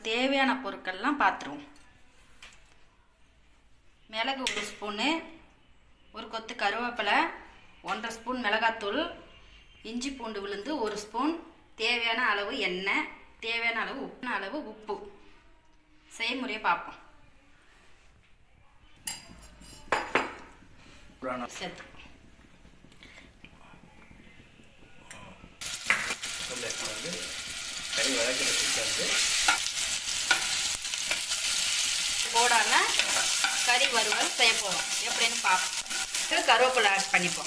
தேவையான பொருட்கள்லாம் பார்த்துருவோம் மிளகு ஒரு ஸ்பூனு ஒரு கொத்து கருவேப்பிலை ஒன்றரை ஸ்பூன் மிளகாத்தூள் இஞ்சி பூண்டு விழுந்து ஒரு ஸ்பூன் தேவையான அளவு எண்ணெய் தேவையான அளவு உப்பு அளவு உப்பு செய்முறையை பார்ப்போம் புராணம் சேர்த்து சொல்ல வந்து கறி வதக்கிற சிக்கன் வந்து போடாம கறி வறுவல் செய்ய போகிறோம் எப்படின்னு பார்ப்போம் கருவேப்பிலை ஆட் பண்ணிப்போம்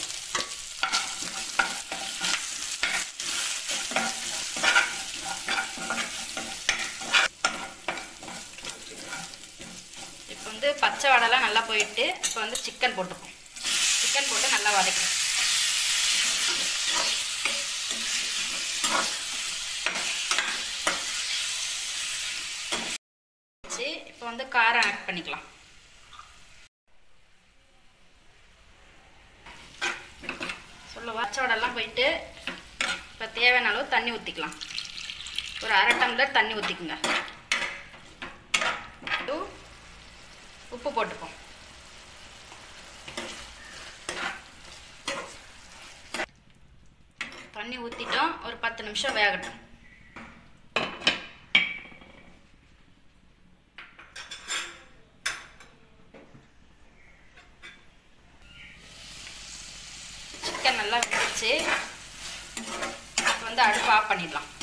இப்போ வந்து பச்சை வடைலாம் நல்லா போயிட்டு இப்போ வந்து சிக்கன் போட்டுப்போம் சிக்கன் போட்டு நல்லா வதக்கணும் வச்சு இப்போ வந்து காரம் ஆட் பண்ணிக்கலாம் சொல்ல வச்சோடெல்லாம் போயிட்டு இப்போ தேவையான அளவு தண்ணி ஊற்றிக்கலாம் ஒரு அரை டம்ளர் தண்ணி ஊற்றிக்குங்க உப்பு போட்டுப்போம் தண்ணி ஊற்றிட்டோம் ஒரு பத்து நிமிஷம் வேகட்டும் சிக்கன் நல்லா வெந்துச்சு இப்போ வந்து அடுப்பு ஆஃப் பண்ணிடலாம்